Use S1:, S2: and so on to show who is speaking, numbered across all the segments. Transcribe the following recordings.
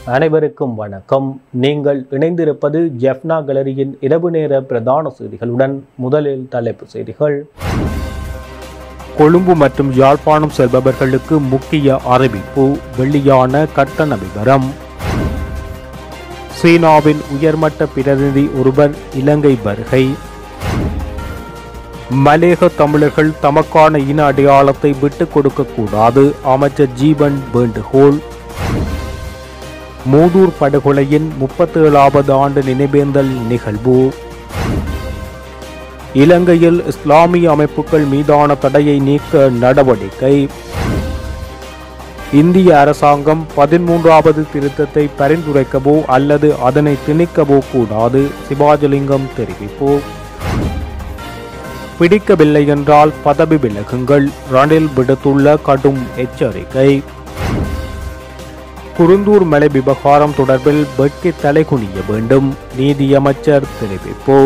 S1: அனைவருக்கும் வணக்கம் நீங்கள் இணைந்திருப்பது ஜெஃப்னா கேலரியின் இரவு நேர பிரதான செய்திகளுடன் முதலில் தலைப்புச் செய்திகள் கொழும்பு மற்றும் யாழ்ப்பாணம் செல்பவர்களுக்கு முக்கிய அறிவிப்பு வெளியான கட்டண விவரம் சீனாவின் உயர்மட்ட பிரதிநிதி ஒருவர் இலங்கை வருகை மலேக தமிழர்கள் தமக்கான இன அடையாளத்தை விட்டுக் கொடுக்கக்கூடாது அமைச்சர் ஜீவன் வேண்டுகோள் மூதூர் படுகொலையின் முப்பத்தேழாவது ஆண்டு நினைவேந்தல் நிகழ்வு இலங்கையில் இஸ்லாமிய அமைப்புகள் மீதான தடையை நீக்க நடவடிக்கை இந்திய அரசாங்கம் பதிமூன்றாவது திருத்தத்தை பரிந்துரைக்கவோ அல்லது அதனை திணிக்கவோ கூடாது சிவாஜலிங்கம் தெரிவிப்பு பிடிக்கவில்லை என்றால் பதவி விலகுங்கள் ரணில் விடுத்துள்ள கடும் எச்சரிக்கை குருந்தூர் மலை விவகாரம் தொடர்பில் வெட்கி தலைகுனிய வேண்டும் நீதியமைச்சர் தெரிவிப்பு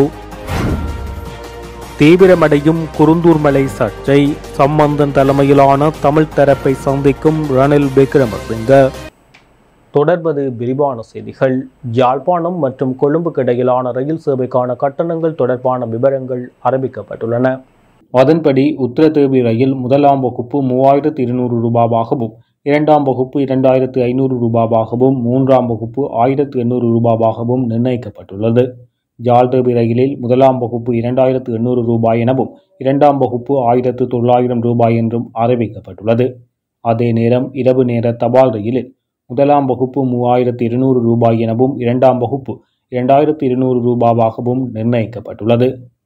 S1: தீவிரமடையும் குருந்தூர் மலை சர்ச்சை சம்பந்தன் தலைமையிலான தமிழ் தரப்பை சந்திக்கும் ரணில் விக்ரமசிங்க தொடர்வது விரிவான செய்திகள் யாழ்ப்பாணம் மற்றும் கொழும்புக்கு இடையிலான ரயில் சேவைக்கான கட்டணங்கள் தொடர்பான விவரங்கள் அறிவிக்கப்பட்டுள்ளன அதன்படி உத்தரதேவி ரயில் முதலாம் வகுப்பு மூவாயிரத்து இருநூறு ரூபாவாகவும் இரண்டாம் வகுப்பு இரண்டாயிரத்து ஐநூறு ரூபாவாகவும் மூன்றாம் வகுப்பு ஆயிரத்து எண்ணூறு ரூபாவாகவும் நிர்ணயிக்கப்பட்டுள்ளது ஜாழ்தேவி ரயிலில் முதலாம் வகுப்பு இரண்டாயிரத்து எண்ணூறு ரூபாய் எனவும் இரண்டாம் வகுப்பு ஆயிரத்து தொள்ளாயிரம் ரூபாய் என்றும் அறிவிக்கப்பட்டுள்ளது அதே நேரம் இரவு நேர தபால் ரயிலில் முதலாம் வகுப்பு மூவாயிரத்து இருநூறு ரூபாய் எனவும் இரண்டாம் வகுப்பு இரண்டாயிரத்து இருநூறு ரூபாவாகவும் நிர்ணயிக்கப்பட்டுள்ளது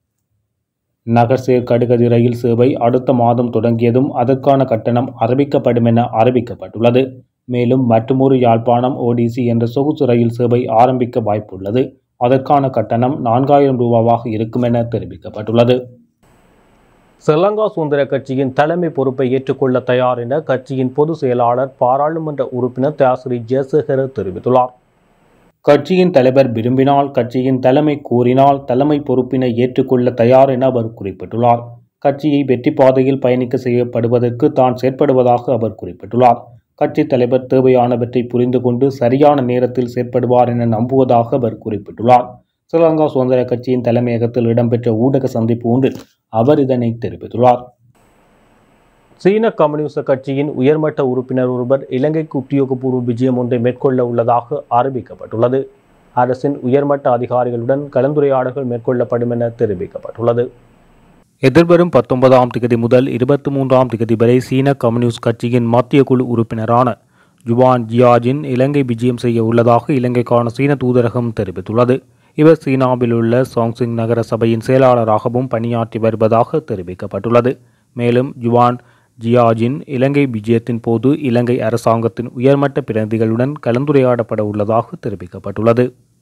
S1: நகர்சேர் கடுகதி ரயில் சேவை அடுத்த மாதம் தொடங்கியதும் அதற்கான கட்டணம் அறிவிக்கப்படும் என அறிவிக்கப்பட்டுள்ளது மேலும் மற்றுமொரு யாழ்ப்பாணம் ஓடிசி என்ற சொகுசு ரயில் சேவை ஆரம்பிக்க வாய்ப்புள்ளது அதற்கான கட்டணம் நான்காயிரம் ரூபாவாக இருக்கும் என தெரிவிக்கப்பட்டுள்ளது ஸ்ரீலங்கா சுதந்திர கட்சியின் தலைமை பொறுப்பை ஏற்றுக்கொள்ள தயார் என கட்சியின் பொதுச் செயலாளர் பாராளுமன்ற உறுப்பினர் தியாசிரி ஜெயசேகர் தெரிவித்துள்ளார் கட்சியின் தலைவர் விரும்பினால் கட்சியின் தலைமை கூறினால் தலைமை பொறுப்பினை ஏற்றுக்கொள்ள தயார் என அவர் குறிப்பிட்டுள்ளார் கட்சியை வெற்றி பாதையில் பயணிக்க செய்யப்படுவதற்கு தான் செயற்படுவதாக அவர் குறிப்பிட்டுள்ளார் கட்சி தலைவர் தேவையானவற்றை புரிந்து கொண்டு சரியான நேரத்தில் செயற்படுவார் என நம்புவதாக அவர் குறிப்பிட்டுள்ளார் ஸ்ரீலங்கா சுதந்திர கட்சியின் தலைமையகத்தில் இடம்பெற்ற ஊடக சந்திப்பு ஒன்றில் அவர் இதனை தெரிவித்துள்ளார் சீன கம்யூனிஸ்ட் கட்சியின் உயர்மட்ட உறுப்பினர் ஒருவர் இலங்கைக்கு உத்தியோகபூர்வ விஜயம் ஒன்றை மேற்கொள்ள உள்ளதாக அறிவிக்கப்பட்டுள்ளது அரசின் உயர்மட்ட அதிகாரிகளுடன் கலந்துரையாடல்கள் மேற்கொள்ளப்படும் என தெரிவிக்கப்பட்டுள்ளது எதிர்வரும் பத்தொன்பதாம் திகதி முதல் இருபத்தி மூன்றாம் திகதி வரை சீன கம்யூனிஸ்ட் கட்சியின் மத்திய குழு உறுப்பினரான ஜுவான் ஜியாஜின் இலங்கை விஜயம் செய்ய உள்ளதாக இலங்கைக்கான சீன தூதரகம் தெரிவித்துள்ளது இவர் சீனாவில் உள்ள சாங்சிங் நகர சபையின் செயலாளராகவும் பணியாற்றி வருவதாக தெரிவிக்கப்பட்டுள்ளது மேலும் ஜுவான் ஜியாஜின் இலங்கை விஜயத்தின் போது இலங்கை அரசாங்கத்தின் உயர்மட்ட பிரதிகளுடன் கலந்துரையாடப்பட உள்ளதாக தெரிவிக்கப்பட்டுள்ளது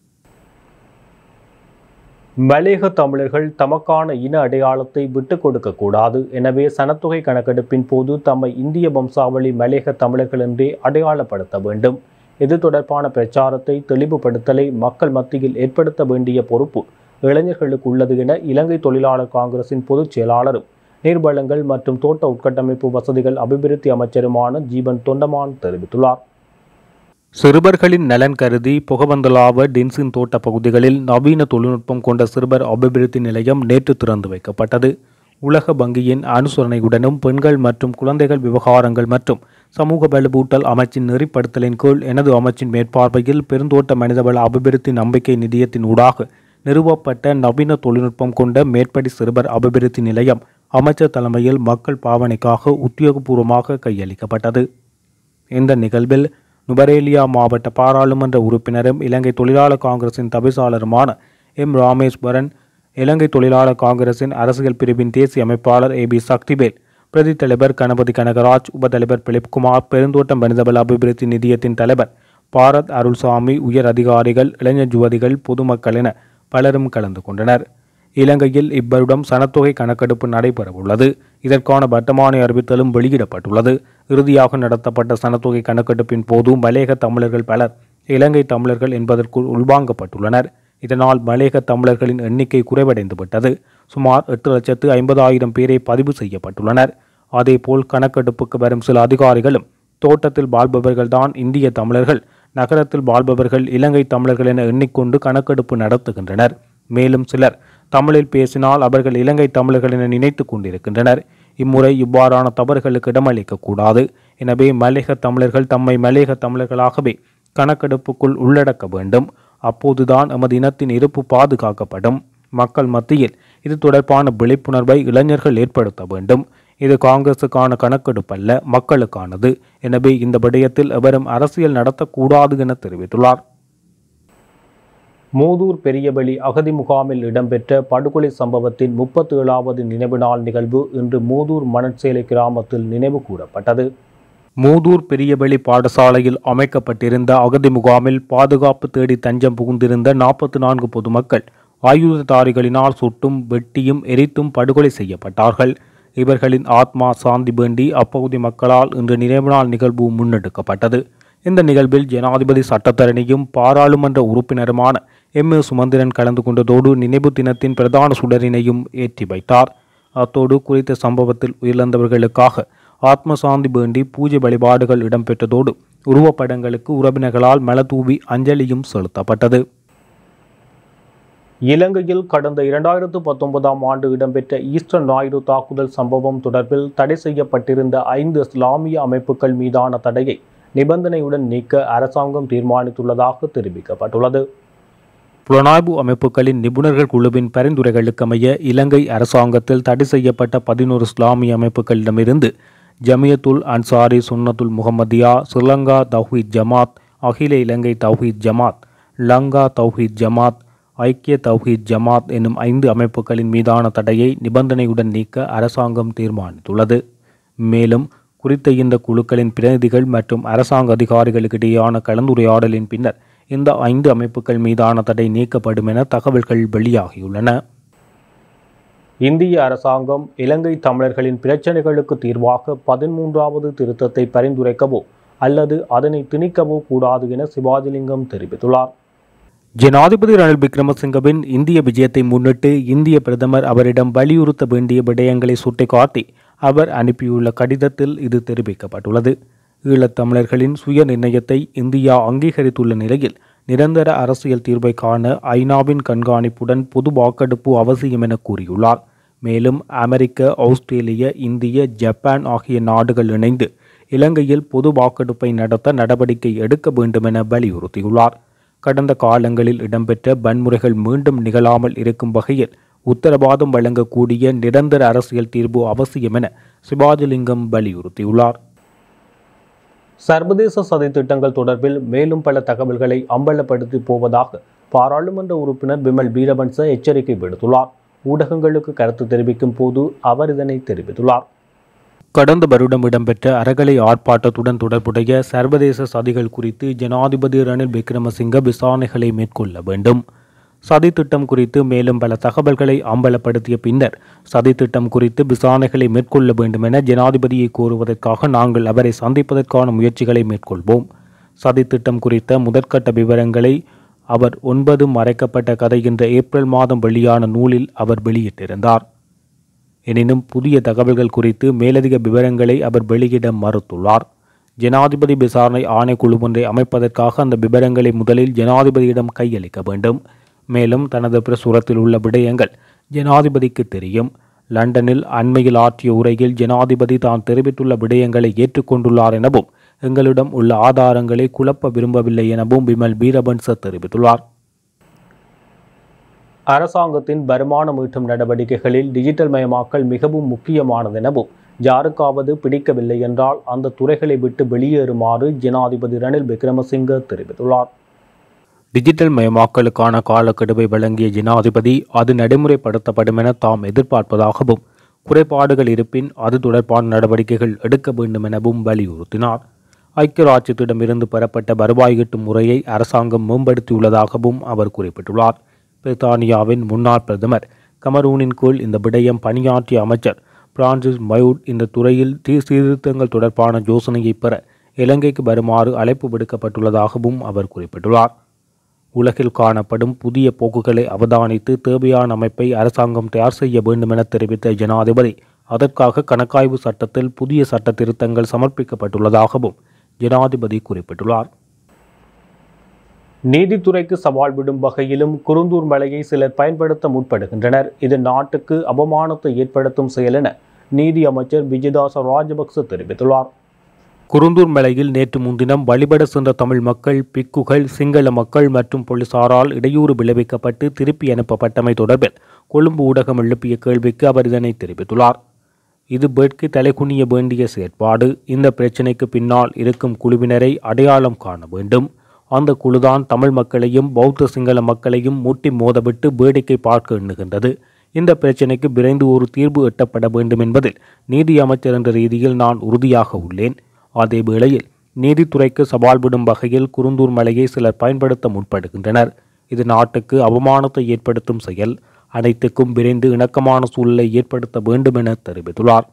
S1: மலேக தமிழர்கள் தமக்கான இன அடையாளத்தை விட்டுக் கொடுக்க கூடாது எனவே சனத்தொகை கணக்கெடுப்பின் போது தம்மை இந்திய வம்சாவளி மலேக தமிழர்கள் என்றே அடையாளப்படுத்த வேண்டும் இது தொடர்பான பிரச்சாரத்தை தெளிவுபடுத்தலை மக்கள் மத்தியில் ஏற்படுத்த வேண்டிய பொறுப்பு இளைஞர்களுக்கு உள்ளது என இலங்கை தொழிலாளர் காங்கிரசின் பொதுச் செயலாளரும் நீர்வளங்கள் மற்றும் தோட்ட உட்கட்டமைப்பு வசதிகள் அபிவிருத்தி அமைச்சருமான ஜீவன் தொண்டமான் தெரிவித்துள்ளார் சிறுவர்களின் நலன் கருதி புகவந்தலாவ டென்சின் தோட்ட பகுதிகளில் நவீன தொழில்நுட்பம் கொண்ட சிறுவர் அபிவிருத்தி நிலையம் நேற்று திறந்து வைக்கப்பட்டது உலக வங்கியின் அனுசரணையுடனும் பெண்கள் மற்றும் குழந்தைகள் விவகாரங்கள் மற்றும் சமூக வலுவூட்டல் அமைச்சின் நெறிப்படுத்தலின் கீழ் எனது அமைச்சின் மேற்பார்வையில் பெருந்தோட்ட மனிதவள அபிவிருத்தி நம்பிக்கை நிதியத்தின் ஊடாக நிறுவப்பட்ட நவீன தொழில்நுட்பம் கொண்ட மேற்படி சிறுவர் அபிவிருத்தி நிலையம் அமைச்சர் தலைமையில் மக்கள் பாவனைக்காக உத்தியோகபூர்வமாக கையளிக்கப்பட்டது இந்த நிகழ்வில் நுபரேலியா மாவட்ட பாராளுமன்ற உறுப்பினரும் இலங்கை தொழிலாளர் காங்கிரசின் தவிசாளருமான எம் ராமேஸ்வரன் இலங்கை தொழிலாளர் காங்கிரசின் அரசியல் பிரிவின் தேசிய அமைப்பாளர் ஏ பி சக்திவேல் பிரதி தலைவர் கணபதி கனகராஜ் உபதலைவர் பிலிப்குமார் பெருந்தோட்டம் மனிதவள அபிவிருத்தி நிதியத்தின் தலைவர் பாரத் அருள்சாமி உயர் அதிகாரிகள் இளைஞர் யுவதிகள் பொதுமக்கள் என பலரும் கலந்து கொண்டனர் இலங்கையில் இவ்வருடம் சனத்தொகை கணக்கெடுப்பு நடைபெறவுள்ளது இதற்கான வர்த்தமானி அறிவித்தலும் வெளியிடப்பட்டுள்ளது இறுதியாக நடத்தப்பட்ட சனத்தொகை கணக்கெடுப்பின் போது மலேக தமிழர்கள் பலர் இலங்கை தமிழர்கள் என்பதற்குள் உள்வாங்கப்பட்டுள்ளனர் இதனால் மலேக தமிழர்களின் எண்ணிக்கை குறைவடைந்து விட்டது சுமார் எட்டு லட்சத்து ஐம்பதாயிரம் பேரை பதிவு செய்யப்பட்டுள்ளனர் அதேபோல் கணக்கெடுப்புக்கு வரும் சில அதிகாரிகளும் தோட்டத்தில் வாழ்பவர்கள்தான் இந்திய தமிழர்கள் நகரத்தில் வாழ்பவர்கள் இலங்கை தமிழர்கள் என எண்ணிக்கொண்டு கணக்கெடுப்பு நடத்துகின்றனர் மேலும் சிலர் தமிழில் பேசினால் அவர்கள் இலங்கை தமிழர்கள் என நினைத்து கொண்டிருக்கின்றனர் இம்முறை இவ்வாறான தவறுகளுக்கு இடமளிக்கக்கூடாது எனவே மலையக தமிழர்கள் தம்மை மலையக தமிழர்களாகவே கணக்கெடுப்புக்குள் உள்ளடக்க வேண்டும் அப்போதுதான் எமது இனத்தின் இருப்பு பாதுகாக்கப்படும் மக்கள் மத்தியில் இது தொடர்பான விழிப்புணர்வை இளைஞர்கள் ஏற்படுத்த வேண்டும் இது காங்கிரசுக்கான கணக்கெடுப்பல்ல மக்களுக்கானது எனவே இந்த விடயத்தில் எவரும் அரசியல் நடத்தக்கூடாது என தெரிவித்துள்ளார் மூதூர் பெரியவெளி அகதி முகாமில் இடம்பெற்ற படுகொலை சம்பவத்தின் முப்பத்தி ஏழாவது நினைவு நாள் நிகழ்வு இன்று மூதூர் மணற்சேலை கிராமத்தில் நினைவு கூறப்பட்டது மூதூர் பெரியவெளி பாடசாலையில் அமைக்கப்பட்டிருந்த அகதி முகாமில் பாதுகாப்பு தேடி தஞ்சம் புகுந்திருந்த நாற்பத்தி நான்கு பொதுமக்கள் ஆயுததாரிகளினால் சுட்டும் வெட்டியும் எரித்தும் படுகொலை செய்யப்பட்டார்கள் இவர்களின் ஆத்மா சாந்தி வேண்டி அப்பகுதி மக்களால் இன்று நினைவு நாள் நிகழ்வு முன்னெடுக்கப்பட்டது இந்த நிகழ்வில் ஜனாதிபதி சட்டத்தரணியும் பாராளுமன்ற உறுப்பினருமான எம் ஏ சுமந்திரன் கலந்து கொண்டதோடு நினைவு தினத்தின் பிரதான சுடரினையும் ஏற்றி வைத்தார் அத்தோடு குறித்த சம்பவத்தில் உயிரிழந்தவர்களுக்காக ஆத்ம சாந்தி வேண்டி பூஜை வழிபாடுகள் இடம்பெற்றதோடு உருவப்படங்களுக்கு உறவினர்களால் மலதூவி அஞ்சலியும் செலுத்தப்பட்டது இலங்கையில் கடந்த இரண்டாயிரத்து பத்தொன்பதாம் ஆண்டு இடம்பெற்ற ஈஸ்டர் ஞாயிறு தாக்குதல் சம்பவம் தொடர்பில் தடை செய்யப்பட்டிருந்த ஐந்து இஸ்லாமிய அமைப்புகள் மீதான தடையை நிபந்தனையுடன் நீக்க அரசாங்கம் தீர்மானித்துள்ளதாக தெரிவிக்கப்பட்டுள்ளது புலனாய்வு அமைப்புகளின் நிபுணர்கள் குழுவின் பரிந்துரைகளுக்கமைய இலங்கை அரசாங்கத்தில் தடை செய்யப்பட்ட பதினோரு இஸ்லாமிய அமைப்புகளிடமிருந்து ஜமியத்துல் அன்சாரி சுன்னத்துல் முகமதியா ஸ்ரீலங்கா தௌஹீத் ஜமாத் அகில இலங்கை தௌஹீத் ஜமாத் லங்கா தௌஹீத் ஜமாத் ஐக்கிய தௌஹீத் ஜமாத் என்னும் ஐந்து அமைப்புகளின் மீதான தடையை நிபந்தனையுடன் நீக்க அரசாங்கம் தீர்மானித்துள்ளது மேலும் குறித்த இந்த குழுக்களின் பிரதிநிதிகள் மற்றும் அரசாங்க அதிகாரிகளுக்கிடையேயான கலந்துரையாடலின் பின்னர் இந்த ஐந்து அமைப்புகள் மீதான தடை நீக்கப்படும் என தகவல்கள் வெளியாகியுள்ளன இந்திய அரசாங்கம் இலங்கை தமிழர்களின் பிரச்சனைகளுக்கு தீர்வாக பதிமூன்றாவது திருத்தத்தை பரிந்துரைக்கவோ அல்லது அதனை திணிக்கவோ கூடாது என சிவாஜிலிங்கம் தெரிவித்துள்ளார் ஜனாதிபதி ரணில் விக்ரமசிங்கவின் இந்திய விஜயத்தை முன்னிட்டு இந்திய பிரதமர் அவரிடம் வலியுறுத்த வேண்டிய விடயங்களை சுட்டிக்காட்டி அவர் அனுப்பியுள்ள கடிதத்தில் இது தெரிவிக்கப்பட்டுள்ளது ஈழத்தமிழர்களின் சுய நிர்ணயத்தை இந்தியா அங்கீகரித்துள்ள நிலையில் நிரந்தர அரசியல் தீர்வை காண ஐநாவின் கண்காணிப்புடன் பொது வாக்கெடுப்பு அவசியம் என கூறியுள்ளார் மேலும் அமெரிக்க ஆஸ்திரேலிய இந்திய ஜப்பான் ஆகிய நாடுகள் இணைந்து இலங்கையில் பொது வாக்கெடுப்பை நடத்த நடவடிக்கை எடுக்க வேண்டும் என வலியுறுத்தியுள்ளார் கடந்த காலங்களில் இடம்பெற்ற வன்முறைகள் மீண்டும் நிகழாமல் இருக்கும் வகையில் உத்தரவாதம் வழங்கக்கூடிய நிரந்தர அரசியல் தீர்வு அவசியம் என சிவாஜிலிங்கம் வலியுறுத்தியுள்ளார் சர்வதேச சதித்திட்டங்கள் தொடர்பில் மேலும் பல தகவல்களை அம்பலப்படுத்தி போவதாக பாராளுமன்ற உறுப்பினர் விமல் வீரவன்ச எச்சரிக்கை விடுத்துள்ளார் ஊடகங்களுக்கு கருத்து தெரிவிக்கும் போது அவர் இதனை தெரிவித்துள்ளார் கடந்த வருடம் இடம்பெற்ற அறகலை ஆர்ப்பாட்டத்துடன் தொடர்புடைய சர்வதேச சதிகள் குறித்து ஜனாதிபதி ரணில் விக்ரமசிங்க விசாரணைகளை மேற்கொள்ள வேண்டும் சதித்திட்டம் குறித்து மேலும் பல தகவல்களை அம்பலப்படுத்திய பின்னர் சதித்திட்டம் குறித்து விசாரணைகளை மேற்கொள்ள வேண்டும் என ஜனாதிபதியை கோருவதற்காக நாங்கள் அவரை சந்திப்பதற்கான முயற்சிகளை மேற்கொள்வோம் சதித்திட்டம் குறித்த முதற்கட்ட விவரங்களை அவர் ஒன்பது மறைக்கப்பட்ட கதை என்ற ஏப்ரல் மாதம் வெளியான நூலில் அவர் வெளியிட்டிருந்தார் எனினும் புதிய தகவல்கள் குறித்து மேலதிக விவரங்களை அவர் வெளியிட மறுத்துள்ளார் ஜனாதிபதி விசாரணை ஆணைக்குழு ஒன்றை அமைப்பதற்காக அந்த விவரங்களை முதலில் ஜனாதிபதியிடம் கையளிக்க வேண்டும் மேலும் தனது பிரசுரத்தில் உள்ள விடயங்கள் ஜனாதிபதிக்கு தெரியும் லண்டனில் அண்மையில் ஆற்றிய உரையில் ஜனாதிபதி தான் தெரிவித்துள்ள விடயங்களை ஏற்றுக்கொண்டுள்ளார் எனவும் எங்களிடம் உள்ள ஆதாரங்களை குழப்ப விரும்பவில்லை எனவும் விமல் வீரபன்ச தெரிவித்துள்ளார் அரசாங்கத்தின் வருமானம் ஈட்டும் நடவடிக்கைகளில் டிஜிட்டல் மயமாக்கல் மிகவும் முக்கியமானது எனவும் யாருக்காவது பிடிக்கவில்லை என்றால் அந்த துறைகளை விட்டு வெளியேறுமாறு ஜனாதிபதி ரணில் விக்ரமசிங்க தெரிவித்துள்ளார் டிஜிட்டல் மயமாக்கலுக்கான காலக்கெடுவை வழங்கிய ஜனாதிபதி அது நடைமுறைப்படுத்தப்படும் என தாம் எதிர்பார்ப்பதாகவும் குறைபாடுகள் இருப்பின் அது தொடர்பான நடவடிக்கைகள் எடுக்க வேண்டும் எனவும் வலியுறுத்தினார் ஐக்கிய ராஜ்யத்திடமிருந்து பெறப்பட்ட வருவாய் ஈட்டும் முறையை அரசாங்கம் மேம்படுத்தியுள்ளதாகவும் அவர் குறிப்பிட்டுள்ளார் பிரித்தானியாவின் முன்னாள் பிரதமர் கமரூனின் கீழ் இந்த விடயம் பணியாற்றிய அமைச்சர் பிரான்சிஸ் மயூட் இந்த துறையில் தீ சீர்திருத்தங்கள் தொடர்பான யோசனையை பெற இலங்கைக்கு வருமாறு அழைப்பு விடுக்கப்பட்டுள்ளதாகவும் அவர் குறிப்பிட்டுள்ளார் உலகில் காணப்படும் புதிய போக்குகளை அவதானித்து தேவையான அமைப்பை அரசாங்கம் தயார் செய்ய வேண்டும் என தெரிவித்த ஜனாதிபதி அதற்காக கணக்காய்வு சட்டத்தில் புதிய சட்ட திருத்தங்கள் சமர்ப்பிக்கப்பட்டுள்ளதாகவும் ஜனாதிபதி குறிப்பிட்டுள்ளார் நீதித்துறைக்கு சவால் விடும் வகையிலும் குருந்தூர் மலையை சிலர் பயன்படுத்த முற்படுகின்றனர் இது நாட்டுக்கு அவமானத்தை ஏற்படுத்தும் செயல் என நீதி அமைச்சர் விஜயதாச ராஜபக்ச தெரிவித்துள்ளார் குருந்தூர் மலையில் நேற்று முன்தினம் வழிபட சென்ற தமிழ் மக்கள் பிக்குகள் சிங்கள மக்கள் மற்றும் போலீசாரால் இடையூறு விளைவிக்கப்பட்டு திருப்பி அனுப்பப்பட்டமை தொடர்பில் கொழும்பு ஊடகம் எழுப்பிய கேள்விக்கு அவர் இதனை தெரிவித்துள்ளார் இது பேட்கு தலைகுனிய வேண்டிய செயற்பாடு இந்த பிரச்சினைக்கு பின்னால் இருக்கும் குழுவினரை அடையாளம் காண வேண்டும் அந்த குழுதான் தமிழ் மக்களையும் பௌத்த சிங்கள மக்களையும் முட்டி மோதவிட்டு வேடிக்கை பார்க்க எண்ணுகின்றது இந்த பிரச்சினைக்கு விரைந்து ஒரு தீர்வு எட்டப்பட வேண்டும் என்பதில் நீதி அமைச்சர் என்ற ரீதியில் நான் உறுதியாக உள்ளேன் அதே வேளையில் நீதித்துறைக்கு சவால் விடும் வகையில் குருந்தூர் மலையை சிலர் பயன்படுத்த முற்படுகின்றனர் இது நாட்டுக்கு அவமானத்தை ஏற்படுத்தும் செயல் அனைத்துக்கும் விரைந்து இணக்கமான சூழலை ஏற்படுத்த வேண்டும் என தெரிவித்துள்ளார்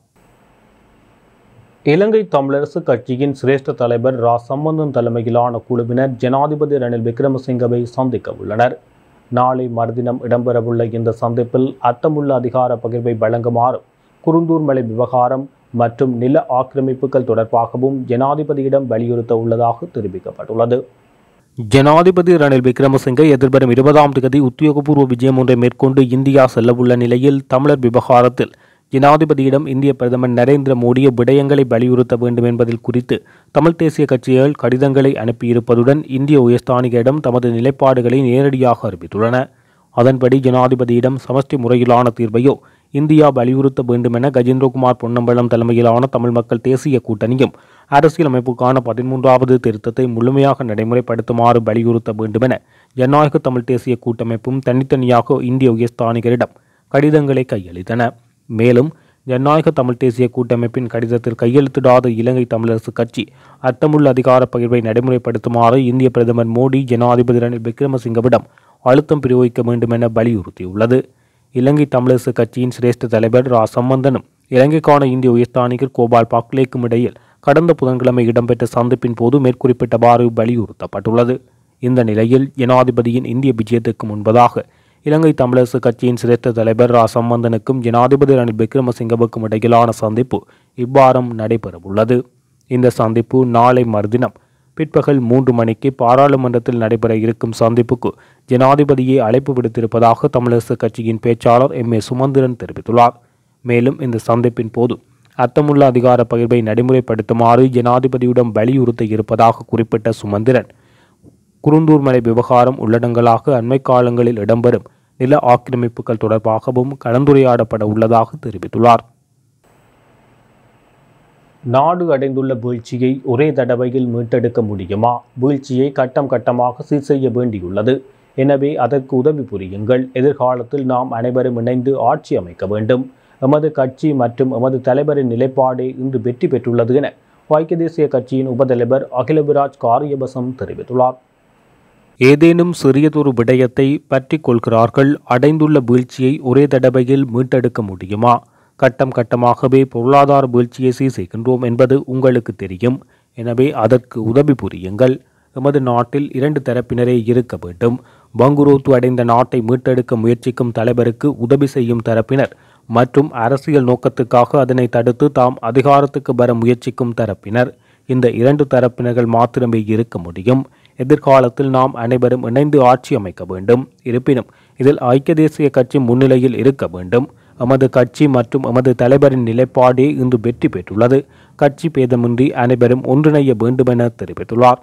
S1: இலங்கை தமிழரசு கட்சியின் சிரேஷ்ட தலைவர் ரா சம்பந்தன் தலைமையிலான குழுவினர் ஜனாதிபதி ரணில் விக்ரமசிங்கவை சந்திக்க உள்ளனர் நாளை மறுதினம் இடம்பெறவுள்ள இந்த சந்திப்பில் அர்த்தமுள்ள அதிகார பகிர்வை வழங்குமாறும் குருந்தூர் மலை விவகாரம் மற்றும் நில ஆக்கிரமிப்புகள் தொடர்பாகவும் ஜனாதிபதியிடம் வலியுறுத்த உள்ளதாக தெரிவிக்கப்பட்டுள்ளது ஜனாதிபதி ரணில் விக்ரமசிங்கே எதிர்வரும் இருபதாம் தேதி உத்தியோகபூர்வ விஜயம் ஒன்றை மேற்கொண்டு இந்தியா செல்லவுள்ள நிலையில் தமிழர் விவகாரத்தில் ஜனாதிபதியிடம் இந்திய பிரதமர் நரேந்திர மோடி விடயங்களை வலியுறுத்த வேண்டும் என்பதில் குறித்து தமிழ் தேசிய கட்சிகள் கடிதங்களை அனுப்பியிருப்பதுடன் இந்திய உயர்ஸ்தானிகரிடம் தமது நிலைப்பாடுகளை நேரடியாக அறிவித்துள்ளன அதன்படி ஜனாதிபதியிடம் சமஷ்டி முறையிலான தீர்வையோ இந்தியா வலியுறுத்த வேண்டுமென கஜேந்திரகுமார் பொன்னம்பலம் தலைமையிலான தமிழ் மக்கள் தேசிய கூட்டணியும் அரசியலமைப்புக்கான பதிமூன்றாவது திருத்தத்தை முழுமையாக நடைமுறைப்படுத்துமாறு வலியுறுத்த வேண்டுமென ஜனநாயக தமிழ் தேசிய கூட்டமைப்பும் தனித்தனியாக இந்திய உயர்ஸ்தானிகரிடம் கடிதங்களை கையளித்தன மேலும் ஜனநாயக தமிழ் தேசிய கூட்டமைப்பின் கடிதத்தில் கையெழுத்திடாத இலங்கை தமிழரசு கட்சி அர்த்தமுள்ள அதிகார பகிர்வை நடைமுறைப்படுத்துமாறு இந்திய பிரதமர் மோடி ஜனாதிபதி ரணில் விக்ரமசிங்கவிடம் அழுத்தம் பிரயோகிக்க வேண்டும் என வலியுறுத்தியுள்ளது இலங்கை தமிழரசு கட்சியின் சிரேஷ்ட தலைவர் ரா சம்பந்தனும் இலங்கைக்கான இந்திய உயர்ஸ்தானிகர் கோபால் பாக்லேக்கும் இடையில் கடந்த புதன்கிழமை இடம்பெற்ற சந்திப்பின் போது மேற்குறிப்பிட்டவாறு வலியுறுத்தப்பட்டுள்ளது இந்த நிலையில் ஜனாதிபதியின் இந்திய விஜயத்துக்கு முன்பதாக இலங்கை தமிழரசு கட்சியின் சிரேஷ்ட தலைவர் ரா சம்பந்தனுக்கும் ஜனாதிபதி ரணில் விக்ரமசிங்கவுக்கும் இடையிலான சந்திப்பு இவ்வாரம் நடைபெறவுள்ளது இந்த சந்திப்பு நாளை மறுதினம் பிற்பகல் மூன்று மணிக்கு பாராளுமன்றத்தில் நடைபெற இருக்கும் சந்திப்புக்கு ஜனாதிபதியே அழைப்பு விடுத்திருப்பதாக தமிழரசு கட்சியின் பேச்சாளர் எம் ஏ சுமந்திரன் தெரிவித்துள்ளார் மேலும் இந்த சந்திப்பின் போது அர்த்தமுள்ள அதிகார பகிர்வை நடைமுறைப்படுத்துமாறு ஜனாதிபதியிடம் வலியுறுத்த இருப்பதாக குறிப்பிட்ட சுமந்திரன் குருந்தூர் மலை விவகாரம் உள்ளடங்கலாக அண்மை காலங்களில் இடம்பெறும் நில ஆக்கிரமிப்புகள் தொடர்பாகவும் கலந்துரையாடப்பட உள்ளதாக தெரிவித்துள்ளார் நாடு அடைந்துள்ள வீழ்ச்சியை ஒரே தடவையில் மீட்டெடுக்க முடியுமா வீழ்ச்சியை கட்டம் கட்டமாக சீர் செய்ய வேண்டியுள்ளது எனவே அதற்கு உதவி புரியுங்கள் எதிர்காலத்தில் நாம் அனைவரும் இணைந்து ஆட்சி அமைக்க வேண்டும் எமது கட்சி மற்றும் எமது தலைவரின் நிலைப்பாடே இன்று வெற்றி பெற்றுள்ளது என ஐக்கிய தேசிய கட்சியின் உபதலைவர் அகிலவிராஜ் காரியபசம் தெரிவித்துள்ளார் ஏதேனும் சிறியதொரு விடயத்தை பற்றி கொள்கிறார்கள் அடைந்துள்ள வீழ்ச்சியை ஒரே தடவையில் மீட்டெடுக்க முடியுமா கட்டம் கட்டமாகவே பொருளாதார வீழ்ச்சியை சீர் செய்கின்றோம் என்பது உங்களுக்கு தெரியும் எனவே அதற்கு உதவி புரியுங்கள் எமது நாட்டில் இரண்டு தரப்பினரே இருக்க வேண்டும் பங்குரோத்து அடைந்த நாட்டை மீட்டெடுக்க முயற்சிக்கும் தலைவருக்கு உதவி செய்யும் தரப்பினர் மற்றும் அரசியல் நோக்கத்துக்காக அதனை தடுத்து தாம் அதிகாரத்துக்கு வர முயற்சிக்கும் தரப்பினர் இந்த இரண்டு தரப்பினர்கள் மாத்திரமே இருக்க முடியும் எதிர்காலத்தில் நாம் அனைவரும் இணைந்து ஆட்சி அமைக்க வேண்டும் இருப்பினும் இதில் ஐக்கிய தேசிய கட்சி முன்னிலையில் இருக்க வேண்டும் எமது கட்சி மற்றும் எமது தலைவரின் நிலைப்பாடே இன்று வெற்றி பெற்றுள்ளது கட்சி பேதமின்றி அனைவரும் ஒன்றிணைய வேண்டுமென தெரிவித்துள்ளார்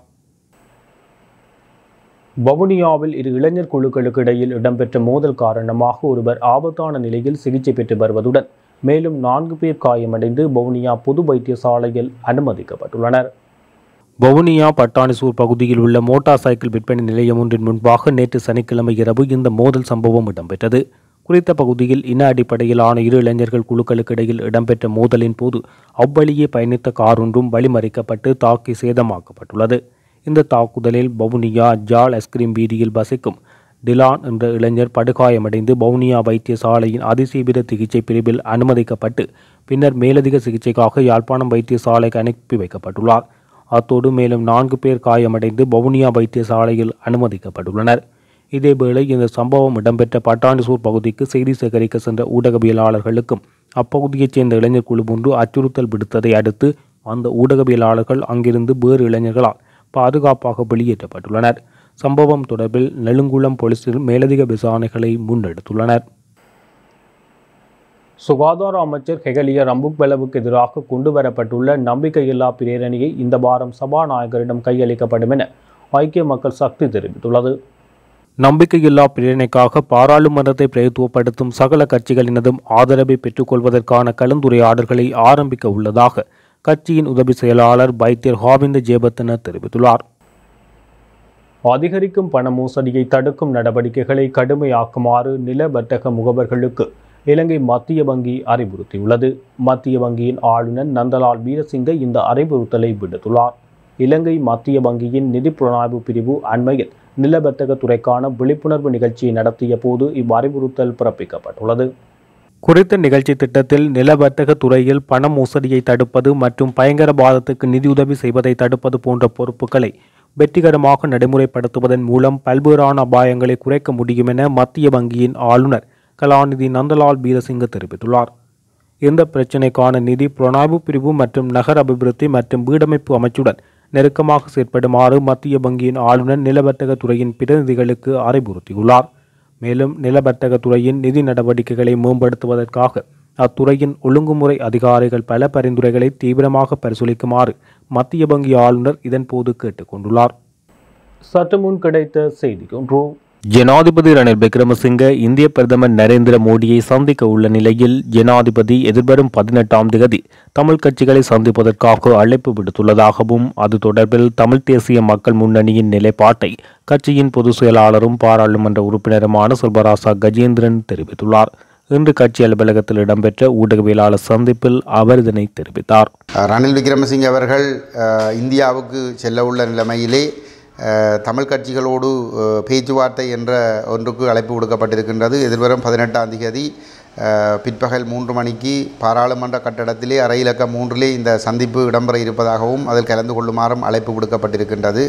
S1: வவுனியாவில் இரு இளைஞர் குழுக்களுக்கு இடையில் இடம்பெற்ற மோதல் காரணமாக ஒருவர் ஆபத்தான நிலையில் சிகிச்சை பெற்று வருவதுடன் மேலும் நான்கு பேர் காயமடைந்து வவுனியா பொது வைத்தியசாலையில் அனுமதிக்கப்பட்டுள்ளனர் வவுனியா பட்டாணிசூர் பகுதியில் உள்ள மோட்டார் சைக்கிள் விற்பனை நிலையம் ஒன்றின் முன்பாக நேற்று சனிக்கிழமை இரவு இந்த மோதல் சம்பவம் இடம்பெற்றது குறித்த பகுதியில் இன அடிப்படையிலான இரு இளைஞர்கள் குழுக்களுக்கு இடையில் இடம்பெற்ற மோதலின் போது அவ்வழியே பயணித்த கார் ஒன்றும் வழிமறிக்கப்பட்டு தாக்கி சேதமாக்கப்பட்டுள்ளது இந்த தாக்குதலில் வவுனியா ஜால் ஐஸ்கிரீம் வீதியில் வசிக்கும் டிலான் என்ற இளைஞர் படுகாயமடைந்து வவுனியா வைத்தியசாலையின் அதிசீவிர சிகிச்சை பிரிவில் அனுமதிக்கப்பட்டு பின்னர் மேலதிக சிகிச்சைக்காக யாழ்ப்பாணம் வைத்தியசாலைக்கு அனுப்பி வைக்கப்பட்டுள்ளார் அத்தோடு மேலும் நான்கு பேர் காயமடைந்து வவுனியா வைத்தியசாலையில் அனுமதிக்கப்பட்டுள்ளனர் இதேவேளை இந்த சம்பவம் இடம்பெற்ற பட்டாணிசூர் பகுதிக்கு செய்தி சேகரிக்க சென்ற ஊடகவியலாளர்களுக்கும் அப்பகுதியைச் சேர்ந்த இளைஞர் குழு ஒன்று அச்சுறுத்தல் விடுத்ததை அடுத்து அந்த ஊடகவியலாளர்கள் அங்கிருந்து வேறு இளைஞர்களால் பாதுகாப்பாக வெளியேற்றப்பட்டுள்ளனர் சம்பவம் தொடர்பில் நெலுங்குளம் போலீசில் மேலதிக விசாரணைகளை முன்னெடுத்துள்ளனர் சுகாதார அமைச்சர் ஹெகலிய ரம்புக்வெலவுக்கு எதிராக கொண்டுவரப்பட்டுள்ள நம்பிக்கையில்லா பிரேரணியை இந்த வாரம் சபாநாயகரிடம் கையளிக்கப்படும் என ஐக்கிய மக்கள் சக்தி தெரிவித்துள்ளது நம்பிக்கையில்லா பிரேரணைக்காக பாராளுமன்றத்தை பிரதித்துவப்படுத்தும் சகல கட்சிகளினதும் ஆதரவை பெற்றுக்கொள்வதற்கான கலந்துரையாடல்களை ஆரம்பிக்க உள்ளதாக கட்சியின் உதவி செயலாளர் பைத்தியர் ஹாவிந்த ஜேபத்தன தெரிவித்துள்ளார் அதிகரிக்கும் பண மோசடியை தடுக்கும் நடவடிக்கைகளை கடுமையாக்குமாறு நில வர்த்தக முகவர்களுக்கு இலங்கை மத்திய வங்கி அறிவுறுத்தியுள்ளது மத்திய வங்கியின் ஆளுநர் நந்தலால் வீரசிங்க இந்த அறிவுறுத்தலை விடுத்துள்ளார் இலங்கை மத்திய வங்கியின் நிதி புலனாய்வு பிரிவு அண்மையில் நில வர்த்தக துறைக்கான விழிப்புணர்வு நிகழ்ச்சியை நடத்திய போது இவ்வறிவுறுத்தல் பிறப்பிக்கப்பட்டுள்ளது குறித்த நிகழ்ச்சி திட்டத்தில் நில வர்த்தக துறையில் பண மோசடியை தடுப்பது மற்றும் பயங்கரவாதத்துக்கு நிதியுதவி செய்வதை தடுப்பது போன்ற பொறுப்புகளை வெற்றிகரமாக நடைமுறைப்படுத்துவதன் மூலம் பல்வேறான அபாயங்களை குறைக்க முடியும் என மத்திய வங்கியின் ஆளுநர் கலாநிதி நந்தலால் வீரசிங்க தெரிவித்துள்ளார் இந்த பிரச்சினைக்கான நிதி புலனாய்வு பிரிவு மற்றும் நகர அபிவிருத்தி மற்றும் வீடமைப்பு அமைச்சுடன் நெருக்கமாக செயற்படுமாறு மத்திய வங்கியின் ஆளுநர் நிலவர்த்தக துறையின் பிரதிநிதிகளுக்கு அறிவுறுத்தியுள்ளார் மேலும் நிலவர்த்தக துறையின் நிதி நடவடிக்கைகளை மேம்படுத்துவதற்காக அத்துறையின் ஒழுங்குமுறை அதிகாரிகள் பல பரிந்துரைகளை தீவிரமாக பரிசீலிக்குமாறு மத்திய வங்கி ஆளுநர் இதன்போது கேட்டுக்கொண்டுள்ளார் சற்று முன் கிடைத்த செய்தி ஒன்று ஜனாதிபதி ரணில் விக்ரமசிங்க இந்திய பிரதமர் நரேந்திர மோடியை சந்திக்க உள்ள நிலையில் ஜனாதிபதி எதிர்வரும் பதினெட்டாம் தேதி தமிழ் கட்சிகளை சந்திப்பதற்காக அழைப்பு விடுத்துள்ளதாகவும் அது தொடர்பில் தமிழ் தேசிய மக்கள் முன்னணியின் நிலைப்பாட்டை கட்சியின் பொதுச் செயலாளரும் பாராளுமன்ற உறுப்பினருமான செல்வராசா கஜேந்திரன் தெரிவித்துள்ளார் இன்று கட்சி அலுவலகத்தில் இடம்பெற்ற ஊடகவியலாளர் சந்திப்பில் அவர் இதனை தெரிவித்தார்
S2: ரணில் விக்ரமசிங்க அவர்கள் அஹ், இந்தியாவுக்கு செல்ல உள்ள நிலைமையிலே அஹ், தமிழ் கட்சிகளோடு அஹ், பேச்சுவார்த்தை என்ற ஒன்றுக்கு அழைப்பு விடுக்கப்பட்டிருக்கின்றது எதிர்வரும் பதினெட்டாம் தேதி அஹ், பிற்பகல் மூன்று மணிக்கு பாராளுமன்ற கட்டடத்திலே அரை இலக்கம் மூன்றிலே இந்த சந்திப்பு இடம்பெற இருப்பதாகவும் அதில் கலந்து கொள்ளுமாறும் அழைப்பு விடுக்கப்பட்டிருக்கின்றது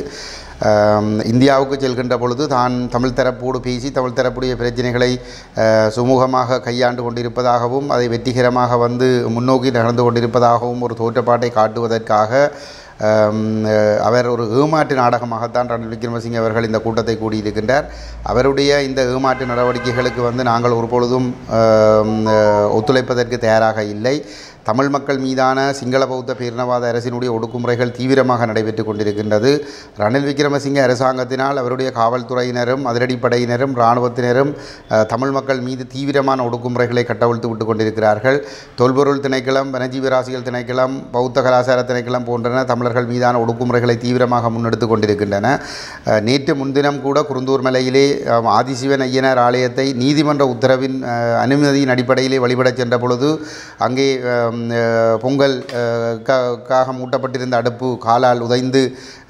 S2: அஹ், இந்தியாவுக்கு செல்கின்ற பொழுது தான் தமிழ் தரப்போடு பேசி தமிழ் தரப்புடைய பிரச்சனைகளை அஹ், சுமூகமாக கையாண்டு கொண்டிருப்பதாகவும் அதை வெற்றிகரமாக வந்து முன்னோக்கி நடந்து கொண்டிருப்பதாகவும் ஒரு தோற்றப்பாட்டை காட்டுவதற்காக ஆம், அஹ், அவர் ஒரு ஏமாற்று நாடகமாகத்தான் ரணில் விக்ரமசிங்க அவர்கள் இந்த கூட்டத்தை கூடியிருக்கின்றார் அவருடைய இந்த ஏமாற்று நடவடிக்கைகளுக்கு வந்து நாங்கள் ஒருபொழுதும் ஆம், அஹ், ஒத்துழைப்பதற்கு தயாராக இல்லை தமிழ் மக்கள் மீதான சிங்கள பௌத்த பேரினவாத அரசினுடைய ஒடுக்குமுறைகள் தீவிரமாக நடைபெற்று கொண்டிருக்கின்றது ரணில் விக்ரமசிங்க அரசாங்கத்தினால் அவருடைய காவல்துறையினரும் அதிரடிப்படையினரும் இராணுவத்தினரும் அஹ், தமிழ் மக்கள் மீது தீவிரமான ஒடுக்குமுறைகளை கட்டவிழ்த்து விட்டு கொண்டிருக்கிறார்கள் தொல்பொருள் திணைக்களம் வனஜீவராசிகள் திணைக்களம் பௌத்த கலாச்சார திணைக்களம் போன்றன தமிழர்கள் மீதான ஒடுக்குமுறைகளை தீவிரமாக முன்னெடுத்து கொண்டிருக்கின்றன அஹ், நேற்று முன்தினம் கூட குருந்தூர் மலையிலே அஹ், ஆதிசிவன் ஐயனார் ஆலயத்தை நீதிமன்ற உத்தரவின் அஹ், அனுமதியின் அடிப்படையிலே வழிபடச் சென்ற பொழுது அங்கே அஹ், அஹ், பொங்கல் அஹ், க- காக மூட்டப்பட்டிருந்த அடுப்பு காலால் உதைந்து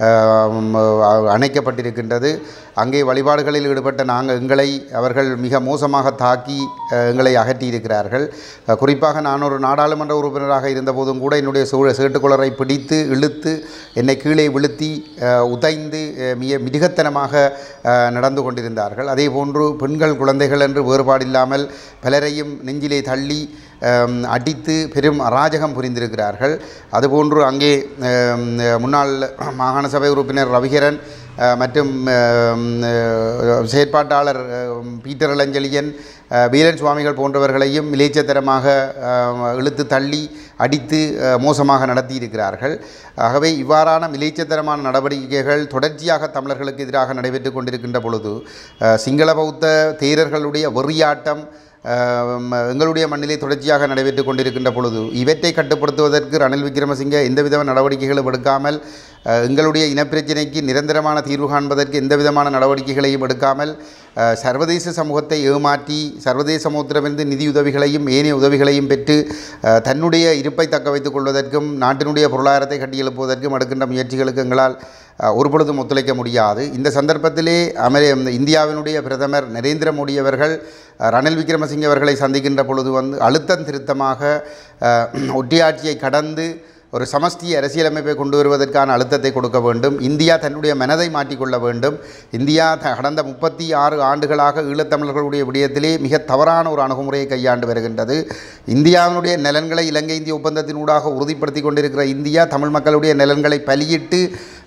S2: அஹ், அணைக்கப்பட்டிருக்கின்றது அங்கே வழிபாடுகளில் ஈடுபட்ட நாங்கள் எங்களை அவர்கள் மிக மோசமாக தாக்கி அஹ், எங்களை அகற்றியிருக்கிறார்கள் அஹ், குறிப்பாக நான் ஒரு நாடாளுமன்ற உறுப்பினராக இருந்தபோதும் கூட என்னுடைய சூழ சேட்டுக்குளரை பிடித்து இழுத்து என்னை கீழே விழுத்தி அஹ், உதைந்து அஹ், மிக மிருகத்தனமாக அஹ், நடந்து கொண்டிருந்தார்கள் அதே போன்று பெண்கள் குழந்தைகள் என்று வேறுபாடில்லாமல் பலரையும் நெஞ்சிலே தள்ளி அம், அடித்து பெரும் அராஜகம் புரிந்திருக்கிறார்கள் அதுபோன்று அங்கே அம், முன்னாள் மாகாண சபை உறுப்பினர் ரவிகரன் அஹ், மற்றும் அம், அஹ், செயற்பாட்டாளர் அஹ், பீட்டர் இளஞ்செழியன் அஹ், வீரன் சுவாமிகள் போன்றவர்களையும் மிலேச்சத்தரமாக அஹ், இழுத்து தள்ளி அடித்து அஹ், மோசமாக நடத்தியிருக்கிறார்கள் ஆகவே இவ்வாறான மிலேச்சத்தரமான நடவடிக்கைகள் தொடர்ச்சியாக தமிழர்களுக்கு எதிராக நடைபெற்று கொண்டிருக்கின்ற பொழுது அஹ், சிங்கள பௌத்த தேரர்களுடைய வெறியாட்டம் ஆம், எங்களுடைய மண்ணிலே தொடர்ச்சியாக நடைபெற்று கொண்டிருக்கின்ற பொழுது இவற்றை கட்டுப்படுத்துவதற்கு ரணில் விக்ரமசிங்க எந்தவிதமான நடவடிக்கைகளும் எடுக்காமல் அஹ், எங்களுடைய இனப்பிரச்சினைக்கு நிரந்தரமான தீர்வு காண்பதற்கு எந்த விதமான நடவடிக்கைகளையும் எடுக்காமல் அஹ், சர்வதேச சமூகத்தை ஏமாற்றி சர்வதேச சமூகத்திடமிருந்து நிதியுதவிகளையும் ஏனைய உதவிகளையும் பெற்று அஹ், தன்னுடைய இருப்பை தக்க வைத்துக் கொள்வதற்கும் நாட்டினுடைய பொருளாதாரத்தை கட்டியெழுப்புவதற்கும் எடுக்கின்ற முயற்சிகளுக்கு எங்களால் அஹ், ஒருபொழுதும் ஒத்துழைக்க முடியாது இந்த சந்தர்ப்பத்திலே அமெரி இந்தியாவினுடைய பிரதமர் நரேந்திர மோடி அவர்கள் அஹ், ரணில் விக்ரமசிங்கே அவர்களை சந்திக்கின்ற பொழுது வந்து அழுத்தம் திருத்தமாக அஹ், ஒட்டியாட்சியை கடந்து ஒரு சமஷ்டி அரசியலமைப்பை கொண்டு வருவதற்கான அழுத்தத்தை கொடுக்க வேண்டும் இந்தியா தன்னுடைய மனதை மாற்றிக்கொள்ள வேண்டும் இந்தியா த- கடந்த முப்பத்தி ஆறு ஆண்டுகளாக ஈழத்தமிழர்களுடைய விடயத்திலே மிக தவறான ஒரு அணுகுமுறையை கையாண்டு வருகின்றது இந்தியாவினுடைய நலன்களை இலங்கை இந்திய ஒப்பந்தத்தினூடாக உறுதிப்படுத்தி கொண்டிருக்கிற இந்தியா தமிழ் மக்களுடைய நலன்களை பலியிட்டு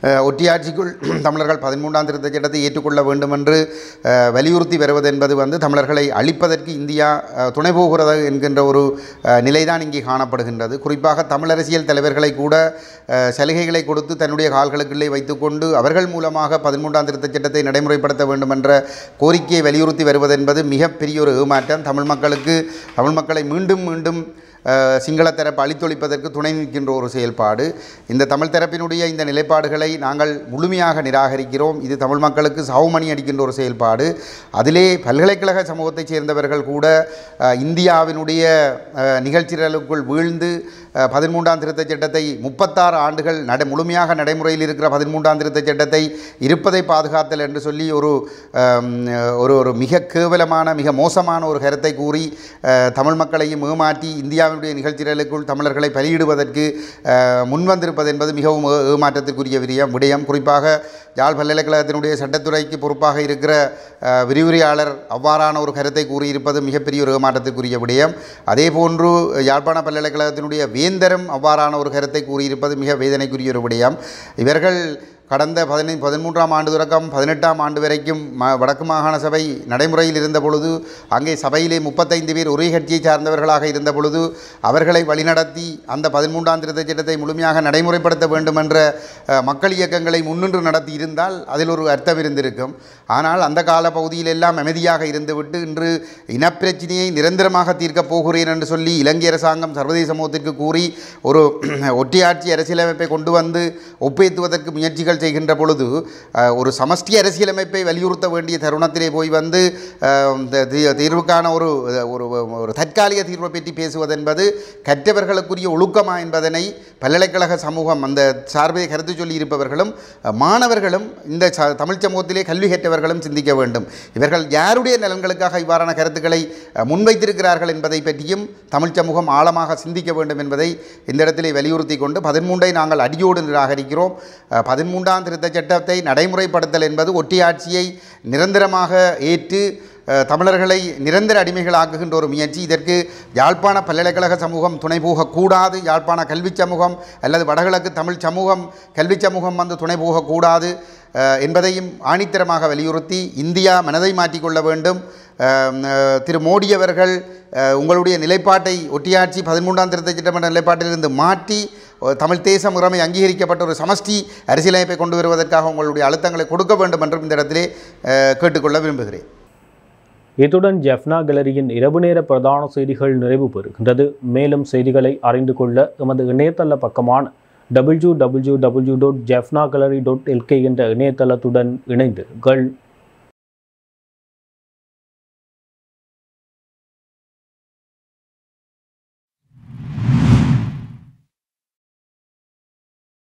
S2: அஹ், ஒட்டியாட்சிக்குள் தமிழர்கள் பதிமூன்றாம் திருத்தச் சட்டத்தை ஏற்றுக்கொள்ள வேண்டும் என்று அஹ், வலியுறுத்தி வருவது என்பது வந்து தமிழர்களை அழிப்பதற்கு இந்தியா அஹ், துணை போகிறது என்கின்ற ஒரு அஹ், நிலைதான் இங்கே காணப்படுகின்றது குறிப்பாக தமிழரசியல் தலைவர்களை கூட அஹ், சலுகைகளை கொடுத்து தன்னுடைய கால்களுக்குள்ளே வைத்துக்கொண்டு அவர்கள் மூலமாக பதிமூன்றாம் திருத்தச் சட்டத்தை நடைமுறைப்படுத்த வேண்டும் என்ற கோரிக்கையை வலியுறுத்தி வருவது என்பது மிகப்பெரிய ஒரு ஏமாற்றம் தமிழ் மக்களுக்கு தமிழ் மக்களை மீண்டும் மீண்டும் அஹ், சிங்கள தரப்பு அழித்தொழிப்பதற்கு துணை நிற்கின்ற ஒரு செயல்பாடு இந்த தமிழ் தரப்பினுடைய இந்த நிலைப்பாடுகளை நாங்கள் முழுமையாக நிராகரிக்கிறோம் இது தமிழ் மக்களுக்கு சாவுமணி அடிக்கின்ற ஒரு செயல்பாடு அதிலே பல்கலைக்கழக சமூகத்தைச் சேர்ந்தவர்கள் கூட அஹ், இந்தியாவினுடைய அஹ், நிகழ்ச்சிகளுக்குள் வீழ்ந்து அஹ், பதிமூன்றாம் திருத்தச் சட்டத்தை முப்பத்தாறு ஆண்டுகள் நட முழுமையாக நடைமுறையில் இருக்கிற பதிமூன்றாம் திருத்தச் சட்டத்தை இருப்பதை பாதுகாத்தல் என்று சொல்லி ஒரு அம், ஒரு ஒரு மிக கேவலமான மிக மோசமான ஒரு கருத்தை கூறி அஹ், தமிழ் மக்களையும் ஏமாற்றி இந்தியாவினுடைய நிகழ்ச்சிகளுக்குள் தமிழர்களை பலியிடுவதற்கு அஹ், முன்வந்திருப்பது என்பது மிகவும் ஏ- ஏமாற்றத்திற்குரிய விடயம் விடயம் குறிப்பாக யாழ் பல்கலைக்கழகத்தினுடைய சட்டத்துறைக்கு பொறுப்பாக இருக்கிற அஹ், விரிவுரையாளர் அவ்வாறான ஒரு கருத்தை கூறியிருப்பது மிகப்பெரிய ஒரு ஏமாற்றத்திற்குரிய விடயம் அதே போன்று யாழ்ப்பாண பல்கலைக்கழகத்தினுடைய வேந்தரும் அவ்வாறான ஒரு கருத்தை கூறியிருப்பது மிக வேதனைக்குரிய ஒரு விடயம் இவர்கள் கடந்த பதினை பதிமூன்றாம் ஆண்டு தொடக்கம் பதினெட்டாம் ஆண்டு வரைக்கும் ம வடக்கு மாகாண சபை நடைமுறையில் இருந்த பொழுது அங்கே சபையிலே முப்பத்தைந்து பேர் ஒரே கட்சியை சார்ந்தவர்களாக இருந்த பொழுது அவர்களை வழிநடத்தி அந்த பதிமூன்றாம் திருத்தச் சட்டத்தை முழுமையாக நடைமுறைப்படுத்த வேண்டும் என்ற அஹ், மக்கள் இயக்கங்களை முன்னின்று நடத்தி இருந்தால் அதில் ஒரு அர்த்தம் இருந்திருக்கும் ஆனால் அந்த கால பகுதியில் எல்லாம் அமைதியாக இருந்துவிட்டு இன்று இனப்பிரச்சினையை நிரந்தரமாக தீர்க்கப் போகிறேன் என்று சொல்லி இலங்கை அரசாங்கம் சர்வதேச சமூகத்திற்கு கூறி ஒரு ஒட்டியாட்சி அரசியலமைப்பை கொண்டு வந்து ஒப்பேத்துவதற்கு முயற்சிகள் செய்கின்ற பொழுது அஹ், ஒரு சமஷ்டி அரசியலமைப்பை வலியுறுத்த வேண்டிய தருணத்திலே போய் வந்து அஹ், இந்த தீ- தீர்வுக்கான ஒரு ஒரு ஒரு தற்காலிக தீர்வை பற்றி பேசுவது என்பது கற்றவர்களுக்குரிய ஒழுக்கமா என்பதனை பல்கலைக்கழக சமூகம் அந்த சார்பை கருத்து சொல்லி இருப்பவர்களும் அஹ், மாணவர்களும் இந்த ச- தமிழ் சமூகத்திலே கல்வி கற்றவர்களும் சிந்திக்க வேண்டும் இவர்கள் யாருடைய நலன்களுக்காக இவ்வாறான கருத்துக்களை அஹ், முன்வைத்திருக்கிறார்கள் என்பதை பற்றியும் தமிழ் சமூகம் ஆழமாக சிந்திக்க வேண்டும் என்பதை இந்த இடத்திலே வலியுறுத்தி கொண்டு பதிமூன்றை நாங்கள் அடியோடு நிராகரிக்கிறோம் அஹ், பதிமூன்றாம் திருத்தச் சட்டத்தை நடைமுறைப்படுத்தல் என்பது ஒட்டியாட்சியை நிரந்தரமாக ஏற்று அஹ், தமிழர்களை நிரந்தர அடிமைகளாக்குகின்ற ஒரு முயற்சி இதற்கு யாழ்ப்பாண பல்கலைக்கழக சமூகம் துணை போகக்கூடாது யாழ்ப்பாண கல்வி சமூகம் அல்லது வடகிழக்கு தமிழ் சமூகம் கல்வி சமூகம் வந்து துணை போகக்கூடாது அஹ், என்பதையும் ஆணித்தரமாக வலியுறுத்தி இந்தியா மனதை மாற்றிக்கொள்ள வேண்டும் அஹ், அஹ், திரு மோடி அவர்கள் அஹ், உங்களுடைய நிலைப்பாட்டை ஒட்டியாட்சி பதிமூன்றாம் திருத்தச் சட்டம் என்ற நிலைப்பாட்டிலிருந்து மாற்றி அஹ், தமிழ் தேச முறைமை அங்கீகரிக்கப்பட்ட ஒரு சமஷ்டி அரசியலமைப்பை கொண்டு வருவதற்காக உங்களுடைய அழுத்தங்களை கொடுக்க வேண்டும் என்றும் இந்த இடத்திலே அஹ், கேட்டுக்கொள்ள விரும்புகிறேன்
S1: இத்துடன் ஜெஃப்னா கேலரியின் இரவு நேர பிரதான செய்திகள் நிறைவு பெறுகின்றது மேலும் செய்திகளை அறிந்து கொள்ள எமது இணையதள பக்கமான W W W dot Jaffna gallery dot LK என்ற இணையதளத்துடன் இணைந்திருங்கள்